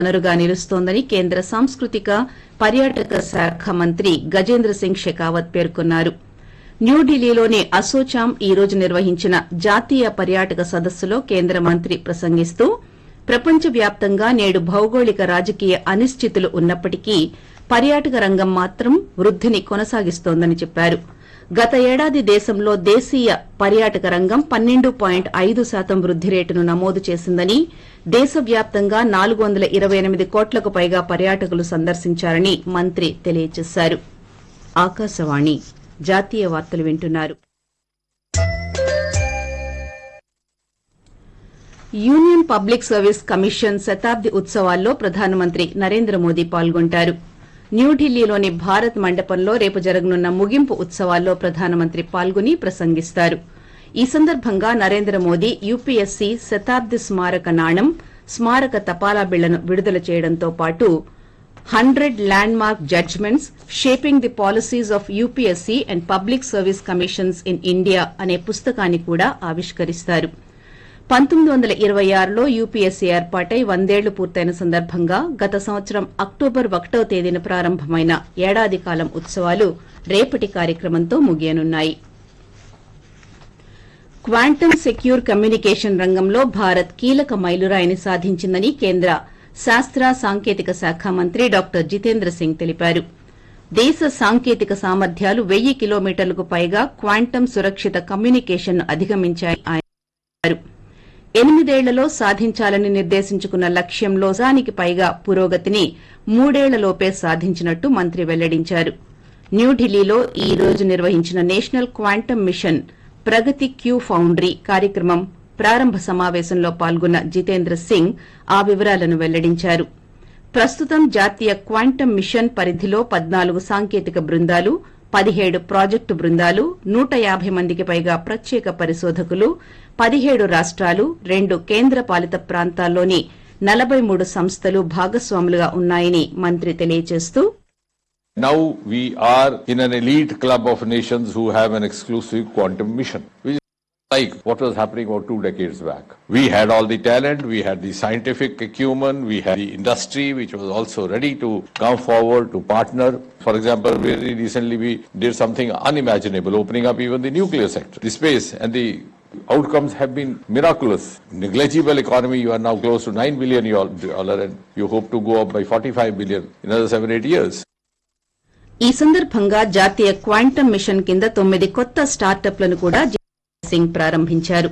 వనరుగా నిలుస్తోందని కేంద్ర సాంస్కృతిక పర్యాటక శాఖ మంత్రి గజేంద్ర సింగ్ షెకావత్ పేర్కొన్నారు న్యూఢిల్లీలోని అసోచామ్ ఈ రోజు నిర్వహించిన జాతీయ పర్యాటక సదస్సులో కేంద్ర మంత్రి ప్రసంగిస్తూ ప్రపంచవ్యాప్తంగా నేడు భౌగోళిక రాజకీయ అనిశ్చితులు ఉన్నప్పటికీ పర్యాటక రంగం మాత్రం వృద్దిని కొనసాగిస్తోందని చెప్పారు గత ఏడాది దేశంలో దేశీయ పర్యాటక రంగం పన్నెండు పాయింట్ ఐదు శాతం వృద్ది రేటును నమోదు చేసిందని దేశవ్యాప్తంగా నాలుగు వందల ఇరవై ఎనిమిది కోట్లకు పైగా పర్యాటకులు సందర్శించారని మంత్రి తెలియజేశారు ఆకాశవాణి జాతీయ వార్తలు వింటున్నారు యూనియన్ పబ్లిక్ సర్వీస్ కమిషన్ శతాబ్ది ఉత్సవాల్లో ప్రధానమంత్రి నరేంద్ర మోదీ పాల్గొంటారు న్యూఢిల్లీలోని భారత్ మండపంలో రేపు జరగనున్న ముగింపు ఉత్సవాల్లో ప్రధానమంత్రి పాల్గొని ప్రసంగిస్తారు ఈ సందర్భంగా నరేంద్ర మోదీ యూపీఎస్సీ శతాబ్ది స్మారక నాణం స్మారక తపాలా బిళ్లను విడుదల చేయడంతో పాటు hundred landmark judgments shaping the policies of UPSC and public service commissions in India అనే పుస్తకాన్ని కూడా ఆవిష్కరిస్తారు పంతొమ్మిది వందల ఇరవై ఆరులో యూపీఎస్సీ ఏర్పాటై వందేళ్లు పూర్తయిన సందర్భంగా గత సంవత్సరం అక్టోబర్ ఒకటో తేదీన ప్రారంభమైన ఏడాది కాలం ఉత్సవాలు రేపటి కార్యక్రమంతో ముగియనున్నాయి క్వాంటమ్ సెక్యూర్ కమ్యూనికేషన్ రంగంలో భారత్ కీలక మైలురాయిని సాధించిందని కేంద్ర శాస్త్ర సాంకేతిక శాఖ మంత్రి డాక్టర్ జితేంద్ర సింగ్ తెలిపారు దేశ సాంకేతిక సామర్థ్యాలు వెయ్యి కిలోమీటర్లకు పైగా క్వాంటమ్ సురక్షిత కమ్యూనికేషన్ను అధిగమించాయని ఆయన చెప్పారు ఎనిమిదేళ్లలో సాధించాలని నిర్దేశించుకున్న లక్ష్యంలో సానికి పైగా పురోగతిని మూడేళ్లలోపే సాధించినట్టు మంత్రి వెల్లడించారు న్యూఢిల్లీలో ఈ రోజు నిర్వహించిన నేషనల్ క్వాంటమ్ మిషన్ ప్రగతి క్యూ ఫౌండరీ కార్యక్రమం ప్రారంభ సమావేశంలో పాల్గొన్న జితేంద్ర సింగ్ ఆ వివరాలను వెల్లడించారు ప్రస్తుతం జాతీయ క్వాంటమ్ మిషన్ పరిధిలో పద్నాలుగు సాంకేతిక బృందాలు పదిహేడు ప్రాజెక్టు బృందాలు నూట యాభై మందికి పైగా ప్రత్యేక పరిశోధకులు పదిహేడు రాష్ట్రాలు రెండు కేంద్ర పాలిత ప్రాంతాల్లోని నలభై మూడు సంస్థలు భాగస్వాములుగా ఉన్నాయని మంత్రి తెలియజేస్తూ Now we are in an elite club of nations who have an exclusive quantum mission, which is like what was happening about two decades back. We had all the talent, we had the scientific acumen, we had the industry which was also ready to come forward to partner. For example, very recently we did something unimaginable, opening up even the nuclear sector, the space, and the outcomes have been miraculous. Negligible economy, you are now close to 9 billion dollar and you hope to go up by 45 billion in another 7-8 years. ఈ సందర్భంగా జాతీయ quantum mission కింద తొమ్మిది కొత్త స్టార్టప్లను కూడా జితేంద్ర సింగ్ ప్రారంభించారు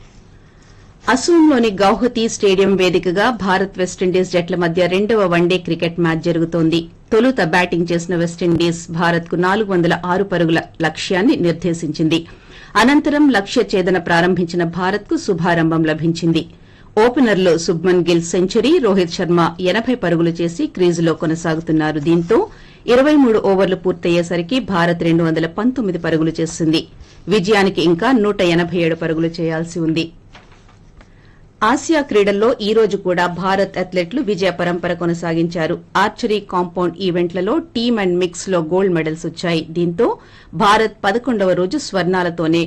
అసోంలోని Guwahati stadium వేదికగా Bharat West Indies జట్ల మధ్య రెండవ వన్డే క్రికెట్ మ్యాచ్ జరుగుతోంది తొలుత బ్యాటింగ్ చేసిన వెస్టిండీస్ భారత్ కు నాలుగు వందల ఆరు పరుగుల లక్ష్యాన్ని నిర్దేశించింది అనంతరం లక్ష్య ఛేదన ప్రారంభించిన భారత్ కు శుభారంభం లభించింది ఓపెనర్లు శుభ్మన్ గిల్ సెంచరీ రోహిత్ శర్మ ఎనబై పరుగులు చేసి క్రీజులో కొనసాగుతున్నారు దీంతో ఇరవై మూడు ఓవర్లు పూర్తయ్యేసరికి భారత్ రెండు వందల పంతొమ్మిది పరుగులు చేసింది విజయానికి ఇంకా నూట ఎనబై ఏడు పరుగులు చేయాల్సి ఉంది ఆసియా క్రీడల్లో ఈ రోజు కూడా భారత్ అథ్లెట్లు విజయ పరంపర కొనసాగించారు ఆర్చరీ కాంపౌండ్ ఈవెంట్లలో టీమ్ అండ్ మిక్స్ లో గోల్డ్ మెడల్స్ వచ్చాయి దీంతో భారత్ పదకొండవ రోజు స్వర్ణాలతోనే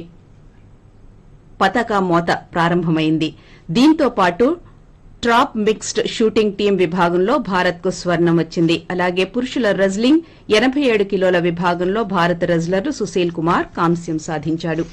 పతాక మోత ప్రారంభమైంది దీంతో పాటు ట్రాప్ మిక్స్డ్ షూటింగ్ టీం విభాగంలో భారత్ కు స్వర్ణం వచ్చింది అలాగే పురుషుల రెజ్లింగ్ ఎనబై ఏడు కిలోల విభాగంలో భారత రెజ్లర్ సుశీల్ కుమార్ కాంస్యం సాధించాడు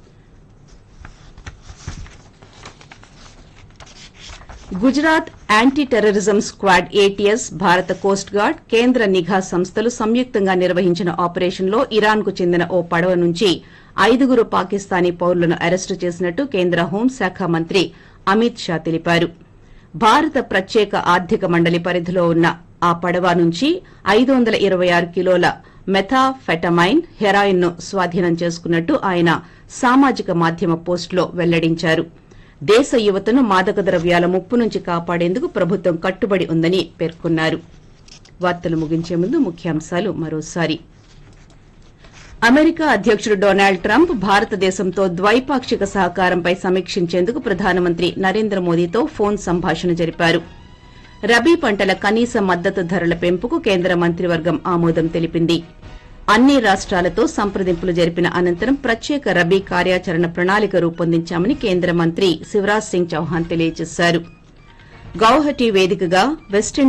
Gujarat anti terrorism squad ATS భారత కోస్ట్ గార్డ్ కేంద్ర నిఘా సంస్థలు సంయుక్తంగా నిర్వహించిన ఆపరేషన్లో ఇరాన్ కు చెందిన ఓ పడవ నుంచి ఐదుగురు పాకిస్తానీ పౌరులను అరెస్టు చేసినట్టు కేంద్ర హోంశాఖ మంత్రి అమిత్ షా తెలిపారు భారత ప్రత్యేక ఆర్థిక మండలి పరిధిలో ఉన్న ఆ పడవ నుంచి ఐదు వందల ఇరవై ఆరు కిలోల మెథాఫెటమైన్ హెరాయిన్ ను స్వాధీనం చేసుకున్నట్టు ఆయన సామాజిక మాధ్యమ పోస్టులో వెల్లడించారు దేశ యువతను మాదక ద్రవ్యాల ముప్పు నుంచి కాపాడేందుకు ప్రభుత్వం కట్టుబడి ఉందని పేర్కొన్నారు వార్తలు ముగించే ముందు ముఖ్యాంశాలు మరోసారి అమెరికా అధ్యకుడు డొనాల్డ్ ట్రంప్ భారతదేశంతో ద్వైపాక్షిక సహకారంపై సమీక్షించేందుకు ప్రధానమంత్రి నరేంద్ర మోదీతో ఫోన్ సంభాషణ జరిపారు రబీ పంటల కనీస మద్దతు ధరల పెంపుకు కేంద్ర మంత్రివర్గం ఆమోదం తెలిపింది అన్ని రాష్ట్రాలతో సంప్రదింపులు జరిపిన అనంతరం ప్రత్యేక రబీ కార్యాచరణ ప్రణాళిక రూపొందించామని కేంద్ర మంత్రి శివరాజ్ సింగ్ చౌహాన్ తెలియజేశారు గౌహటి వేదికగా వెస్టిండీస్